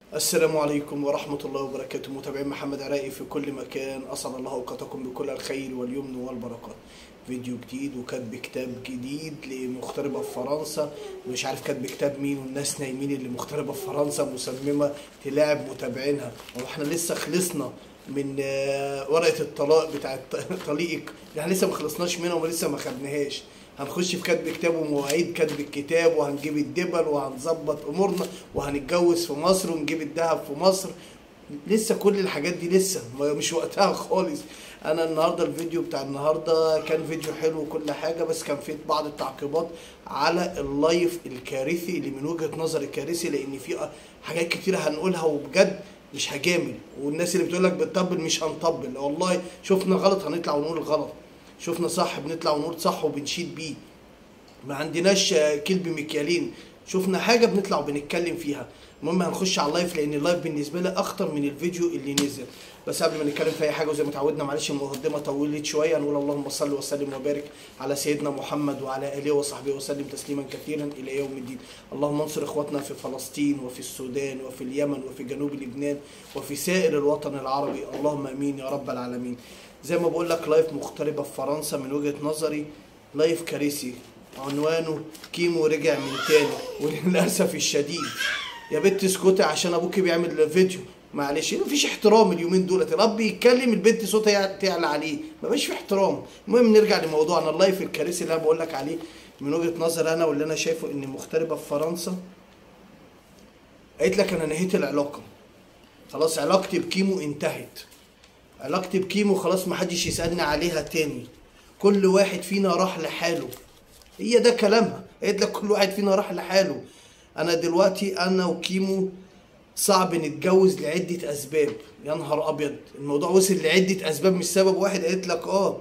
السلام عليكم ورحمة الله وبركاته متابعين محمد عراقي في كل مكان أسعد الله أوقاتكم بكل الخير واليمن والبركات فيديو جديد وكاتب كتاب جديد لمغتربة في فرنسا مش عارف كاتب كتاب مين والناس نايمين اللي مغتربة في فرنسا مصممة تلاعب متابعينها واحنا لسه خلصنا من آه، ورقة الطلاق بتاعت طليقك احنا لسه ما خلصناش منها ولسه ما خدناهاش هنخش في كتب كتاب ومواعيد كتب الكتاب وهنجيب الدبل وهنظبط امورنا وهنتجوز في مصر ونجيب الذهب في مصر لسه كل الحاجات دي لسه ما- مش وقتها خالص انا النهارده الفيديو بتاع النهارده كان فيديو حلو وكل حاجه بس كان فيه بعض التعقيبات على اللايف الكارثي اللي من وجهه نظري كارثي لان في حاجات كتيره هنقولها وبجد مش هجامل والناس اللي بتقول لك بتطبل مش هنطبل والله شفنا غلط هنطلع ونقول غلط شفنا صح بنطلع ونقول صح وبنشيد بيه ما عندناش آه، كلب مكيالين شفنا حاجه بنطلع وبنتكلم فيها المهم هنخش على اللايف لان اللايف بالنسبه لي اخطر من الفيديو اللي نزل بس قبل ما نتكلم في اي حاجه وزي ما اتعودنا معلش المقدمه طولت شويه نقول اللهم صل وسلم وبارك على سيدنا محمد وعلى اله وصحبه وسلم تسليما كثيرا الى يوم الدين اللهم انصر اخواتنا في فلسطين وفي السودان وفي اليمن وفي جنوب لبنان وفي سائر الوطن العربي اللهم امين يا رب العالمين زي ما بقول لك لايف مغتربه في فرنسا من وجهه نظري لايف كارثي عنوانه كيمو رجع من تاني وللاسف الشديد يا بنت اسكتي عشان ابوكي بيعمل فيديو معلش مفيش احترام اليومين دولت الاب يتكلم البنت صوتها يع- تعلى عليه مبقاش في احترام المهم نرجع لموضوعنا اللايف الكارثي اللي انا بقول لك عليه من وجهه نظر انا واللي انا شايفه ان مغتربه في فرنسا قالت لك انا نهيت العلاقه خلاص علاقتي بكيمو انتهت علاقتي بكيمو خلاص محدش يسألني عليها تاني كل واحد فينا راح لحاله هي ده كلامها قالت لك كل واحد فينا راح لحاله انا دلوقتي انا وكيمو صعب نتجوز لعدة اسباب يا نهار ابيض الموضوع وصل لعدة اسباب مش سبب واحد قالت لك اه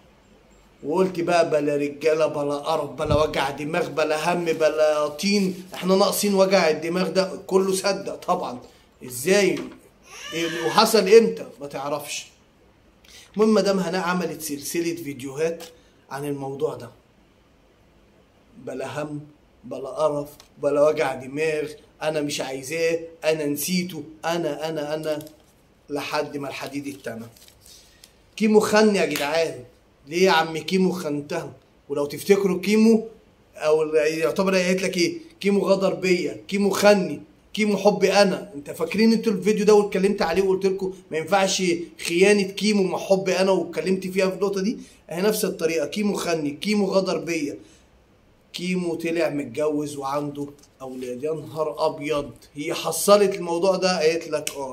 وقلت بقى بلا رجاله بلا قرف بلا وجع دماغ بلا هم بلا طين احنا ناقصين وجع الدماغ ده كله صدق طبعا ازاي إيه- وحصل امتى ما تعرفش المهم مدام هناء عملت سلسله فيديوهات عن الموضوع ده بلا هم بلا قرف بلا وجع دماغ انا مش عايزاه انا نسيته انا انا انا لحد ما الحديد اتنى كيمو خن يا جدعان ليه يا عم كيمو خنتها ولو تفتكروا كيمو او يعتبر هي قالت لك ايه كيمو غدر بيا كيمو خني كيمو حبي انا انت فاكرين انتوا الفيديو ده واتكلمت عليه وقلت لكم ما ينفعش خيانه كيمو مع حبي انا واتكلمت فيها في النقطه دي اهي نفس الطريقه كيمو خني كيمو غدر بيا كيمو طلع متجوز وعنده اولاد يا نهار ابيض هي حصلت الموضوع ده قالت لك اه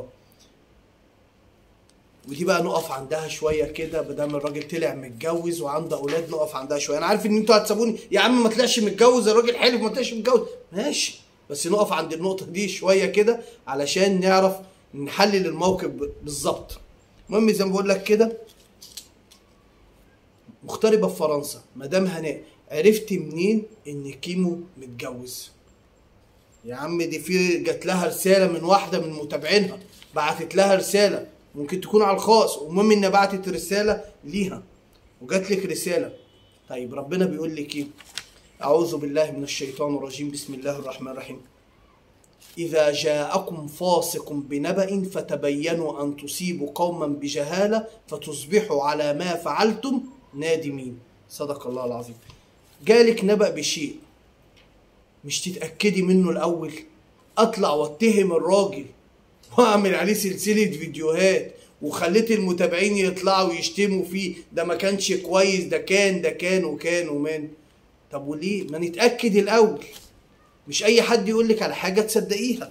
ودي بقى نقف عندها شويه كده بدل الراجل طلع متجوز وعنده اولاد نقف عندها شويه انا عارف ان انتوا هتسابوني يا عم ما طلعش متجوز الراجل حلف ما طلعش متجوز ماشي بس نقف عند النقطه دي شويه كده علشان نعرف نحلل الموقف ب- بالظبط المهم زي ما بقول لك كده مغتربه في فرنسا مدام هناء عرفت منين ان كيمو متجوز يا عم دي في جات لها رساله من واحده من متابعينها بعتت لها رساله ممكن تكون على الخاص المهم انها بعتت رساله ليها وجات لك رساله طيب ربنا بيقول لك ايه اعوذ بالله من الشيطان الرجيم بسم الله الرحمن الرحيم إذا جاءكم فاسق بنبأ فتبينوا أن تصيبوا قوما بجهالة فتصبحوا على ما فعلتم نادمين صدق الله العظيم جالك نبأ بشيء مش تتأكدي منه الأول أطلع واتهم الراجل وأعمل عليه سلسلة فيديوهات وخليت المتابعين يطلعوا يشتموا فيه ده ما كانش كويس ده كان ده كان وكان ومان طب وليه ما نتأكد الأول مش اي حد يقول لك على حاجه تصدقيها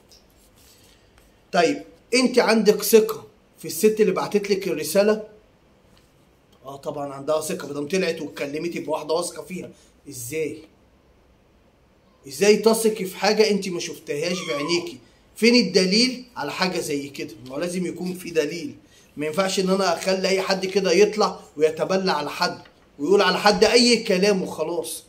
طيب انت عندك ثقه في الست اللي بعتت لك الرساله اه طبعا عندها ثقه ما دام طلعت واتكلمتي بواحده واثقه فيها ازاي ازاي تثقي في حاجه انت ما شفتهاش بعينيكي فين الدليل على حاجه زي كده ما هو لازم يكون في دليل ما ينفعش ان انا اخلي اي حد كده يطلع ويتبلى على حد ويقول على حد اي كلام وخلاص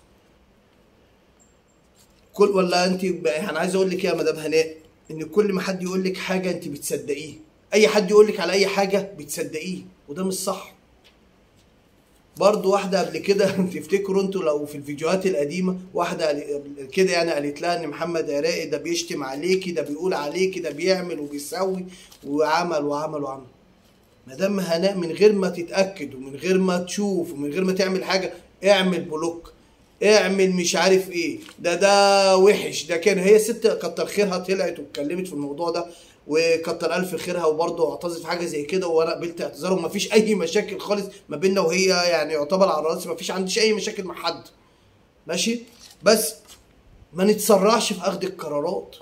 كل ولا انت انا عايز اقول لك إيه يا مدام هناء ان كل ما حد يقول لك حاجه انت بتصدقيه اي حد يقول لك على اي حاجه بتصدقيه وده مش صح برضو واحدة قبل كده تفتكروا انتوا لو في الفيديوهات القديمة واحدة قال- كده يعني قالت لها ان محمد عراقي ده بيشتم عليكي ده بيقول عليكي ده بيعمل وبيسوي وعمل وعمل وعمل مدام هناء من غير ما تتأكد ومن غير ما تشوف ومن غير ما تعمل حاجة اعمل بلوك اعمل مش عارف ايه ده ده وحش ده كان هي ست كتر خيرها طلعت واتكلمت في الموضوع ده وكتر الف خيرها وبرضه اعتذرت في حاجه زي كده وانا قبلت اعتذارها ومفيش اي مشاكل خالص ما بيننا وهي يعني يعتبر على راسي مفيش عنديش اي مشاكل مع حد ماشي بس ما نتسرعش في اخذ القرارات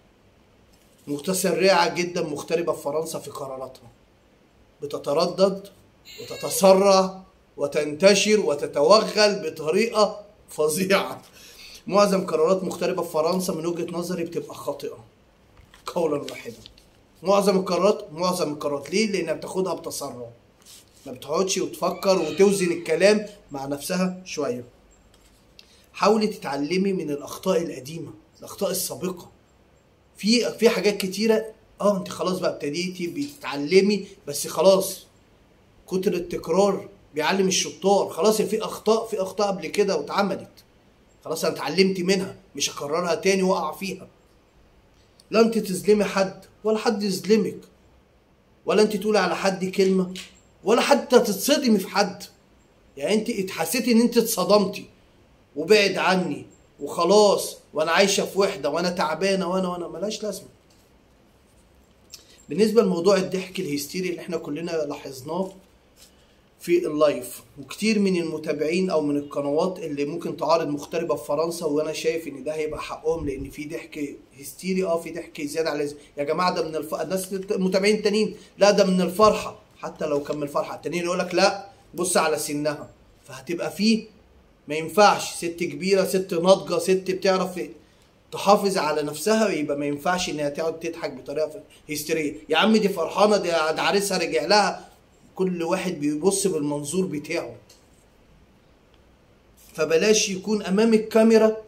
متسرعه جدا مغتربه في فرنسا في قراراتها بتتردد وتتسرع وتنتشر وتتوغل بطريقه فظيعه معظم قرارات مغتربه في فرنسا من وجهه نظري بتبقى خاطئه قولا واحدا معظم القرارات معظم القرارات ليه لانها بتاخدها بتسرع ما بتقعدش وتفكر وتوزن الكلام مع نفسها شويه حاولي تتعلمي من الاخطاء القديمه الاخطاء السابقه في في حاجات كتيره اه انت خلاص بقى ابتديتي بتتعلمي بس خلاص كتر التكرار بيعلم الشطار خلاص في اخطاء في اخطاء قبل كده واتعملت خلاص انا اتعلمت منها مش هكررها تاني واقع فيها لا انت تظلمي حد ولا حد يظلمك ولا انت تقولي على حد كلمه ولا حتى تتصدمي في حد يعني انت اتحسيتي ان انت اتصدمتي وبعد عني وخلاص وانا عايشه في وحده وانا تعبانه وانا وانا ملاش لازمه بالنسبه لموضوع الضحك الهستيري اللي احنا كلنا لاحظناه في اللايف وكتير من المتابعين او من القنوات اللي ممكن تعارض مغتربه في فرنسا وانا شايف ان ده هيبقى حقهم لان في ضحك هستيري اه في ضحك زياده على اللازم يا جماعه ده من الف... الناس المتابعين التانيين لا ده من الفرحه حتى لو كان من الفرحه التانيين يقول لك لا بص على سنها فهتبقى فيه ما ينفعش ست كبيره ست ناضجه ست بتعرف تحافظ على نفسها يبقى ما ينفعش انها تقعد تضحك بطريقه هستيريه يا عم دي فرحانه دي ده عريسها رجع لها كل واحد بيبص بالمنظور بتاعه فبلاش يكون امام الكاميرا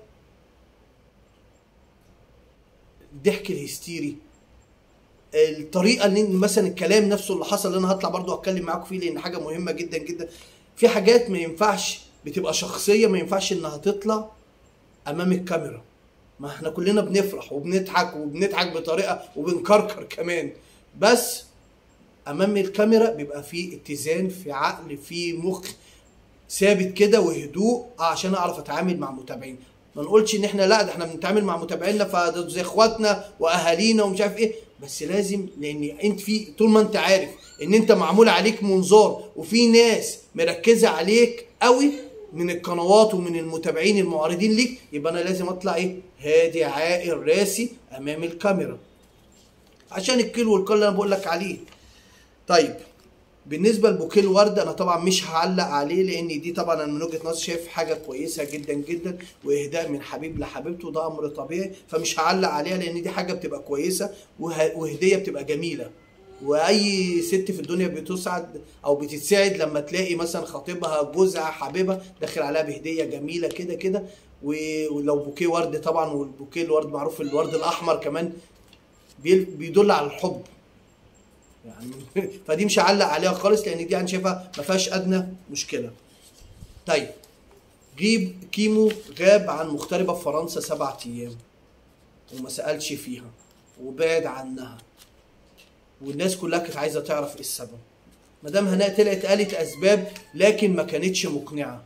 الضحك الهستيري الطريقه اللي مثلا الكلام نفسه اللي حصل اللي انا هطلع برضو اتكلم معاكم فيه لان حاجه مهمه جدا جدا في حاجات ما ينفعش بتبقى شخصيه ما ينفعش انها تطلع امام الكاميرا ما احنا كلنا بنفرح وبنضحك وبنضحك بطريقه وبنكركر كمان بس امام الكاميرا بيبقى في اتزان في عقل في مخ ثابت كده وهدوء عشان اعرف اتعامل مع متابعين ما نقولش ان احنا لا ده احنا بنتعامل مع متابعينا فدول زي اخواتنا واهالينا ومش عارف ايه بس لازم لان انت في طول ما انت عارف ان انت معمول عليك منظار وفي ناس مركزه عليك قوي من القنوات ومن المتابعين المعارضين ليك يبقى انا لازم اطلع ايه هادي عاقل راسي امام الكاميرا عشان الكيلو والقل اللي انا بقول لك عليه طيب بالنسبه لبوكيه الورد انا طبعا مش هعلق عليه لان دي طبعا انا من وجهه نظري شايف حاجه كويسه جدا جدا واهداء من حبيب لحبيبته ده امر طبيعي فمش هعلق عليها لان دي حاجه بتبقى كويسه وه- وهديه بتبقى جميله واي ست في الدنيا بتسعد او بتتسعد لما تلاقي مثلا خطيبها جوزها حبيبها داخل عليها بهديه جميله كده كده و- ولو بوكيه ورد طبعا والبوكيه الورد معروف الورد الاحمر كمان بيل- بيدل على الحب يعني فدي مش هعلق عليها خالص لان دي انا شايفها ما فيهاش ادنى مشكله. طيب جيب كيمو غاب عن مغتربه في فرنسا سبعة ايام وما سالش فيها وبعد عنها والناس كلها كانت عايزه تعرف ايه السبب. مدام هناء طلعت قالت اسباب لكن ما كانتش مقنعه.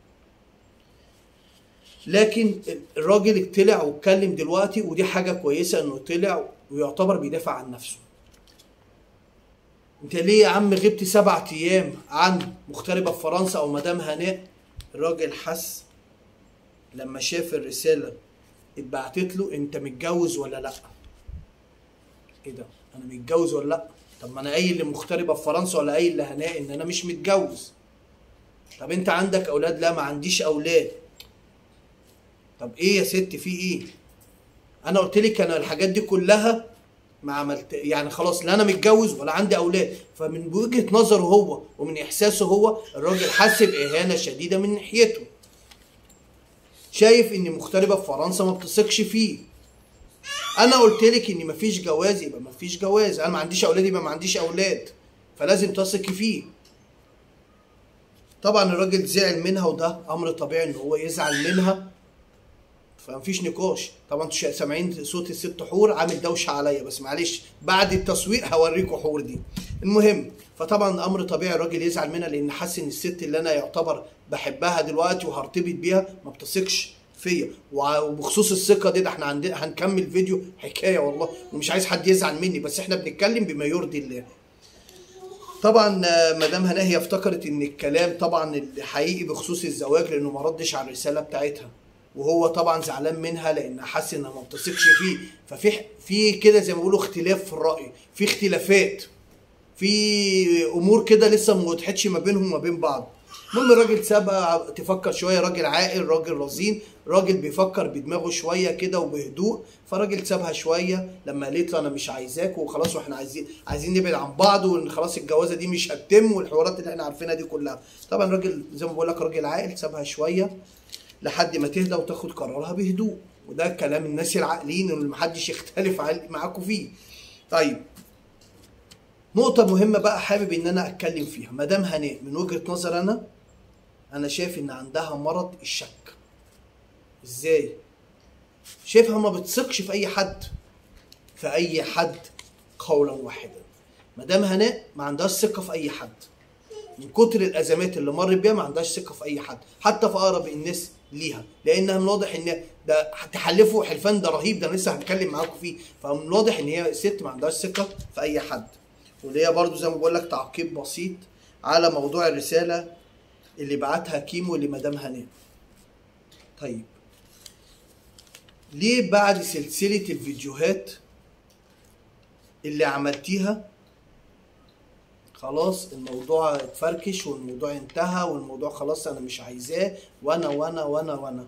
لكن الراجل طلع واتكلم دلوقتي ودي حاجه كويسه انه طلع ويعتبر بيدافع عن نفسه. انت ليه يا عم غبت سبع ايام عن مغتربه في فرنسا او مدام هناء الراجل حس لما شاف الرساله اتبعتت له انت متجوز ولا لا ايه ده انا متجوز ولا لا طب ما انا قايل لمغتربه في فرنسا ولا قايل لهناء ان انا مش متجوز طب انت عندك اولاد لا ما عنديش اولاد طب ايه يا ست في ايه انا قلت لك انا الحاجات دي كلها ما عملت يعني خلاص لا انا متجوز ولا عندي اولاد فمن وجهه نظره هو ومن احساسه هو الراجل حس باهانه شديده من ناحيته شايف ان مغتربه في فرنسا ما بتثقش فيه انا قلت لك ان مفيش جواز يبقى مفيش جواز انا ما عنديش اولاد يبقى ما عنديش اولاد فلازم تثقي فيه طبعا الراجل زعل منها وده امر طبيعي ان هو يزعل منها فمفيش نقاش طبعا انتوا سامعين صوت الست حور عامل دوشه عليا بس معلش بعد التصوير هوريكم حور دي المهم فطبعا امر طبيعي الراجل يزعل منها لان حاسس ان الست اللي انا يعتبر بحبها دلوقتي وهرتبط بيها ما بتثقش فيا وبخصوص الثقه دي ده احنا عندنا هنكمل فيديو حكايه والله ومش عايز حد يزعل مني بس احنا بنتكلم بما يرضي الله طبعا آه، مدام هناء هي افتكرت ان الكلام طبعا حقيقي بخصوص الزواج لانه ما ردش على الرساله بتاعتها وهو طبعا زعلان منها لان حاسس انها ما بتثقش فيه ففي في كده زي ما بيقولوا اختلاف في الراي في اختلافات في امور كده لسه ما وضحتش ما بينهم وما بين بعض المهم الراجل سابها تفكر شويه راجل عاقل راجل رزين راجل بيفكر بدماغه شويه كده وبهدوء فراجل سابها شويه لما قالت له انا مش عايزاك وخلاص واحنا عايزين عايزين نبعد عن بعض وان خلاص الجوازه دي مش هتتم والحوارات اللي احنا عارفينها دي كلها طبعا راجل زي ما بقول لك راجل عاقل سابها شويه لحد ما تهدى وتاخد قرارها بهدوء وده كلام الناس العاقلين اللي محدش يختلف معاكم فيه طيب نقطة مهمة بقى حابب ان انا اتكلم فيها مدام هناء من وجهة نظر انا انا شايف ان عندها مرض الشك ازاي شايفها ما بتثقش في اي حد في اي حد قولا واحدا مدام هناء ما عندهاش ثقة في اي حد من كتر الازمات اللي مرت بيها ما عندهاش ثقة في اي حد حتى في اقرب الناس ليها لانها من واضح ان ده تحلفوا حلفان ده رهيب ده انا لسه هتكلم معاكم فيه فمن واضح ان هي ست ما عندهاش ثقة في اي حد وليا برضو زي ما بقول لك تعقيب بسيط على موضوع الرسالة اللي بعتها كيمو لمدام هناء طيب ليه بعد سلسلة الفيديوهات اللي عملتيها خلاص الموضوع اتفركش والموضوع انتهى والموضوع خلاص انا مش عايزاه وانا وانا وانا وانا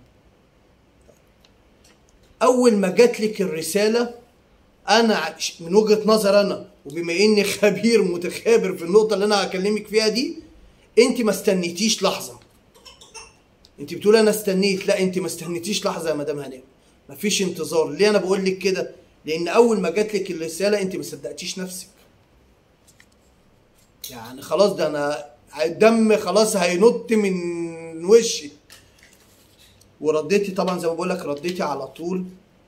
اول ما جات لك الرساله انا من وجهه نظر انا وبما اني خبير متخابر في النقطه اللي انا هكلمك فيها دي انت ما استنيتيش لحظه انت بتقول انا استنيت لا انت ما استنيتيش لحظه يا مدام هناء مفيش انتظار ليه انا بقول لك كده لان اول ما جات لك الرساله انت ما صدقتيش نفسك يعني خلاص ده انا الدم خلاص هينط من وشي ورديتي طبعا زي ما بقول لك رديتي على طول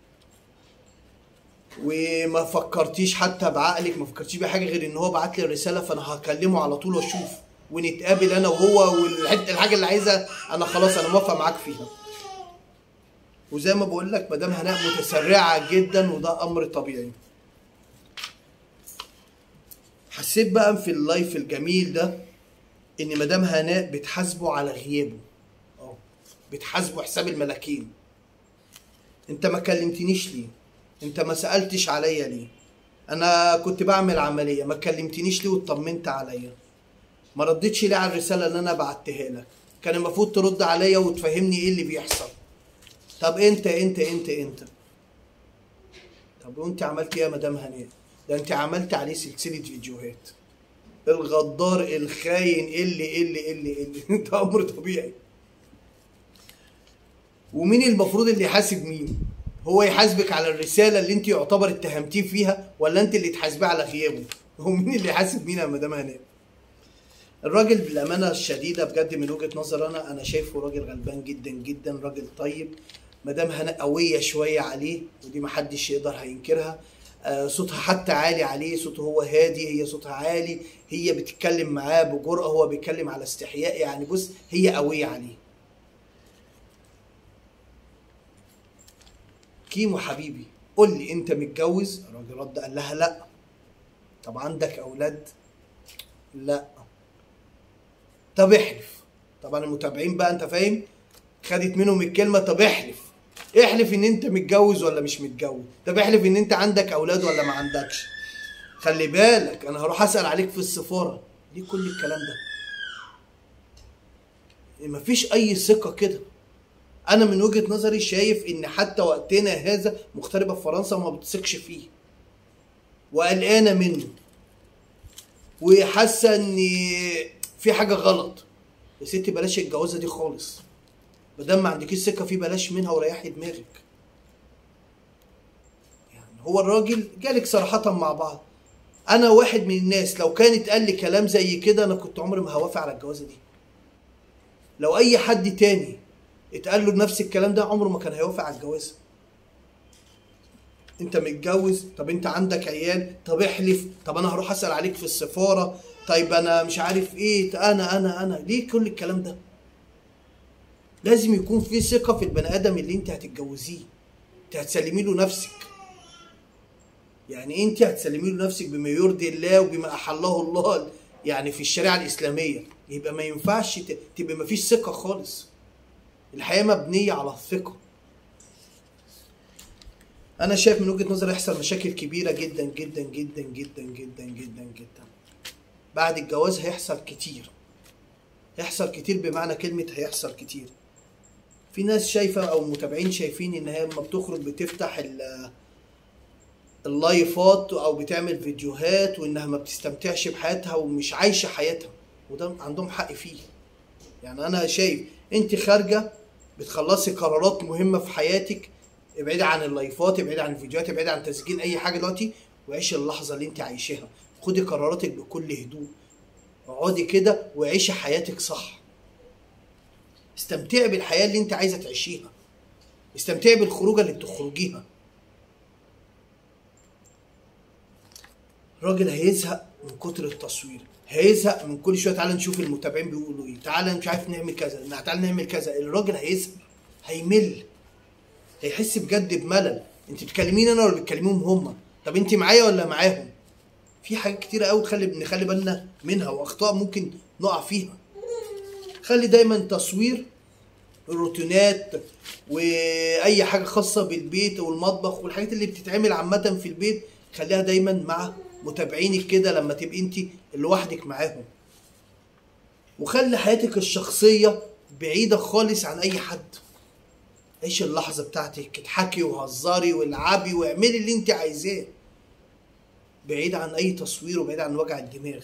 وما فكرتيش حتى بعقلك ما فكرتيش بحاجه غير ان هو بعت لي الرساله فانا هكلمه على طول واشوف ونتقابل انا وهو والحته الحاجه اللي عايزها انا خلاص انا موافق معاك فيها وزي ما بقول لك مدام هناء متسرعه جدا وده امر طبيعي حسيت بقى في اللايف الجميل ده ان مدام هناء بتحاسبه على غيابه اه بتحاسبه حساب الملاكين انت ما كلمتنيش ليه انت ما سالتش عليا ليه انا كنت بعمل عمليه ما كلمتنيش ليه واطمنت عليا ما ردتش ليه على الرساله اللي انا بعتها لك كان المفروض ترد عليا وتفهمني ايه اللي بيحصل طب انت انت انت انت طب وانت عملت ايه يا مدام هناء ده انت عملت عليه سلسله فيديوهات الغدار الخاين اللي اللي اللي اللي ده امر طبيعي ومين المفروض اللي يحاسب مين هو يحاسبك على الرساله اللي انت يعتبر اتهمتيه فيها ولا انت اللي تحاسبيه على غيابه هو مين اللي يحاسب مين يا مدام هناء الراجل بالامانه الشديده بجد من وجهه نظر انا انا شايفه راجل غلبان جدا جدا راجل طيب مدام هناء قويه شويه عليه ودي محدش يقدر هينكرها آه صوتها حتى عالي عليه صوته هو هادي هي صوتها عالي هي بتتكلم معاه بجرأة هو بيتكلم على استحياء يعني بص هي قوية عليه كيمو حبيبي قول لي انت متجوز الراجل رد قال لها لا طب عندك اولاد لا طب احلف طبعا المتابعين بقى انت فاهم خدت منهم الكلمه طب احلف احلف ان انت متجوز ولا مش متجوز طب احلف ان انت عندك اولاد ولا ما عندكش خلي بالك انا هروح اسال عليك في السفاره ليه كل الكلام ده مفيش اي ثقه كده انا من وجهه نظري شايف ان حتى وقتنا هذا مغتربه في فرنسا ما بتثقش فيه وقلقانه منه وحاسه ان في حاجه غلط يا ستي بلاش الجوازه دي خالص ما دام ما عندكيش ثقه فيه بلاش منها وريحي دماغك يعني هو الراجل جالك صراحه مع بعض انا واحد من الناس لو كانت قال لي كلام زي كده انا كنت عمري ما هوافق على الجوازه دي لو اي حد تاني اتقال له نفس الكلام ده عمره ما كان هيوافق على الجواز انت متجوز طب انت عندك عيال طب احلف طب انا هروح اسال عليك في السفاره طيب انا مش عارف ايه انا انا انا ليه كل الكلام ده لازم يكون في ثقه في البني ادم اللي انت هتتجوزيه انت هتسلمي له نفسك يعني انت هتسلمي له نفسك بما يرضي الله وبما احله الله يعني في الشريعه الاسلاميه يبقى ما ينفعش ت- تبقى ما فيش ثقه خالص الحياه مبنيه على الثقه انا شايف من وجهه نظري يحصل مشاكل كبيره جدا جدا جدا جدا جدا جدا جدا بعد الجواز هيحصل كتير هيحصل كتير بمعنى كلمه هيحصل كتير في ناس شايفه او متابعين شايفين ان هي لما بتخرج بتفتح ال- اللايفات او بتعمل فيديوهات وانها ما بتستمتعش بحياتها ومش عايشه حياتها وده عندهم حق فيه يعني انا شايف انت خارجه بتخلصي قرارات مهمه في حياتك ابعدي عن اللايفات ابعدي عن الفيديوهات ابعدي عن تسجيل اي حاجه دلوقتي وعيشي اللحظه اللي انت عايشاها خدي قراراتك بكل هدوء اقعدي كده وعيشي حياتك صح استمتعي بالحياه اللي انت عايزه تعيشيها استمتعي بالخروجه اللي بتخرجيها الراجل هيزهق من كتر التصوير هيزهق من كل شويه تعالى نشوف المتابعين بيقولوا ايه تعالى مش عارف نعمل كذا تعالى نعمل كذا الراجل هيزهق هيمل هيحس بجد بملل انت بتكلميني انا ولا بتكلميهم هم طب انت معايا ولا معاهم في حاجات كتيره قوي تخلي نخلي بالنا منها واخطاء ممكن نقع فيها خلي دايما تصوير الروتينات واي حاجه خاصه بالبيت والمطبخ والحاجات اللي بتتعمل عامه في البيت خليها دايما مع متابعينك كده لما تبقي انت لوحدك معاهم وخلي حياتك الشخصيه بعيده خالص عن اي حد عيشي اللحظه بتاعتك اضحكي وهزري والعبي واعملي اللي انت عايزاه بعيد عن اي تصوير وبعيد عن وجع الدماغ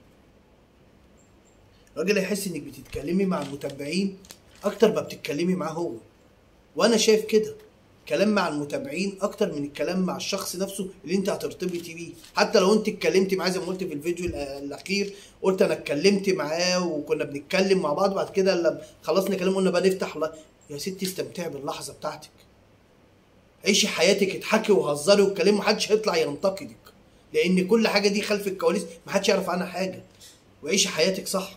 الراجل هيحس انك بتتكلمي مع المتابعين اكتر ما بتتكلمي معاه هو وانا شايف كده كلام مع المتابعين اكتر من الكلام مع الشخص نفسه اللي انت هترتبطي بيه حتى لو انت اتكلمتي معاه زي ما قلت في الفيديو الأ- الاخير قلت انا اتكلمت معاه وكنا بنتكلم مع بعض بعد كده لما خلصنا كلام قلنا بقى نفتح لا يا ستي استمتعي باللحظه بتاعتك عيشي حياتك اضحكي وهزري واتكلمي محدش هيطلع ينتقدك لان كل حاجه دي خلف الكواليس محدش يعرف عنها حاجه وعيشي حياتك صح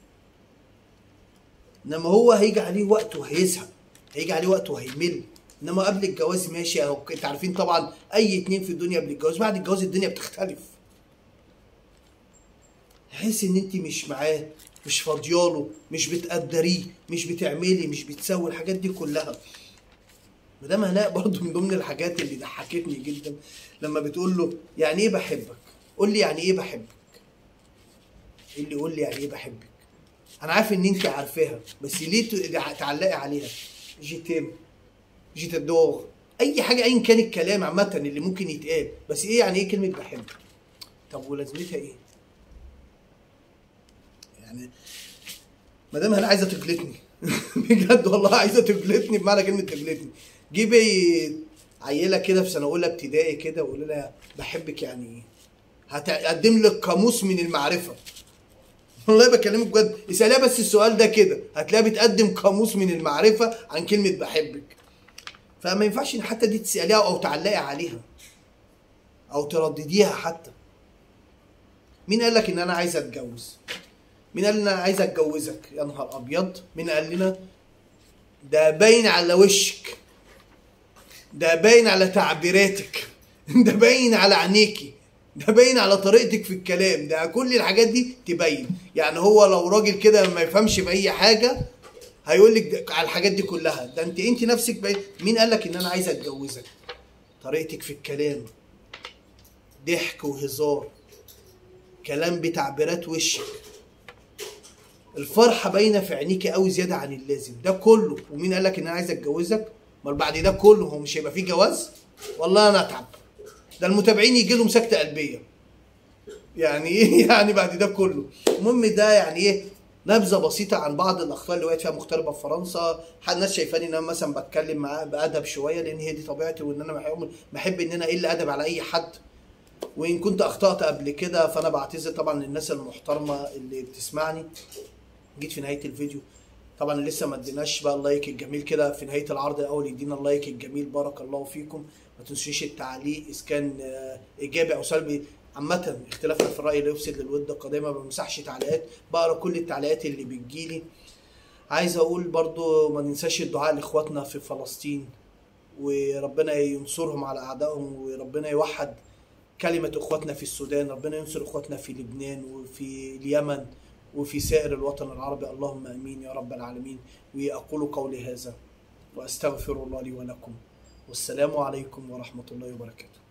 انما هو هيجي عليه وقت وهيزهق هيجي عليه وقت وهيمل انما قبل الجواز ماشي اهو انت عارفين طبعا اي اتنين في الدنيا قبل الجواز بعد الجواز الدنيا بتختلف تحس ان انت مش معاه مش فاضياله مش بتقدريه مش بتعملي مش بتسوي الحاجات دي كلها مدام هناء برضو من ضمن الحاجات اللي ضحكتني جدا لما بتقول له يعني ايه بحبك قول لي يعني ايه بحبك ايه اللي يقول لي يعني ايه بحبك انا عارف ان انت عارفاها بس ليه ت- تعلقي عليها جي تيم جي تدوغ اي حاجه ايا كان الكلام عامه اللي ممكن يتقال بس ايه يعني ايه كلمه بحبك طب ولازمتها ايه يعني ما دام انا عايزه تجلطني بجد والله عايزه تجلطني بمعنى كلمه تجلطني جيبي عيله كده في سنه اولى ابتدائي كده وقولي لها بحبك يعني ايه هتقدم لك قاموس من المعرفه والله بكلمك بجد اساليها بس السؤال ده كده هتلاقيها بتقدم قاموس من المعرفه عن كلمه بحبك فما ينفعش ان حتى دي تساليها او تعلقي عليها او تردديها حتى مين قال لك ان انا عايز اتجوز مين قال ان انا عايز اتجوزك يا نهار ابيض مين قال لنا ده باين على وشك ده باين على تعبيراتك ده باين على عينيكي ده باين على طريقتك في الكلام ده كل الحاجات دي تبين يعني هو لو راجل كده ما يفهمش في اي حاجه هيقول لك على الحاجات دي كلها ده انت انت نفسك باين مين قال لك ان انا عايز اتجوزك طريقتك في الكلام ضحك وهزار كلام بتعبيرات وشك الفرحه باينه في عينيكي قوي زياده عن اللازم ده كله ومين قال لك ان انا عايز اتجوزك امال بعد ده كله هو مش هيبقى فيه جواز والله انا اتعب ده المتابعين يجي لهم سكته قلبيه يعني ايه يعني بعد ده كله المهم ده يعني ايه نبذه بسيطه عن بعض الاخطاء اللي وقعت فيها مغتربه في فرنسا حد الناس شايفاني ان انا مثلا بتكلم معاه بادب شويه لان هي دي طبيعتي وان انا بحب- بحب ان انا اقل ادب على اي حد وان كنت اخطات قبل كده فانا بعتذر طبعا للناس المحترمه اللي بتسمعني جيت في نهايه الفيديو طبعا لسه ما اديناش بقى اللايك الجميل كده في نهايه العرض الاول يدينا اللايك الجميل بارك الله فيكم ما تنسوش التعليق اذا كان آه، ايجابي او سلبي عامة اختلافنا في الرأي لا يفسد للود قضية ما بمسحش تعليقات بقرا كل التعليقات اللي بتجيلي عايز اقول برضو ما ننساش الدعاء لاخواتنا في فلسطين وربنا ينصرهم على اعدائهم وربنا يوحد كلمة اخواتنا في السودان ربنا ينصر اخواتنا في لبنان وفي اليمن وفي سائر الوطن العربي اللهم امين يا رب العالمين واقول قولي هذا واستغفر الله لي ولكم والسلام عليكم ورحمة الله وبركاته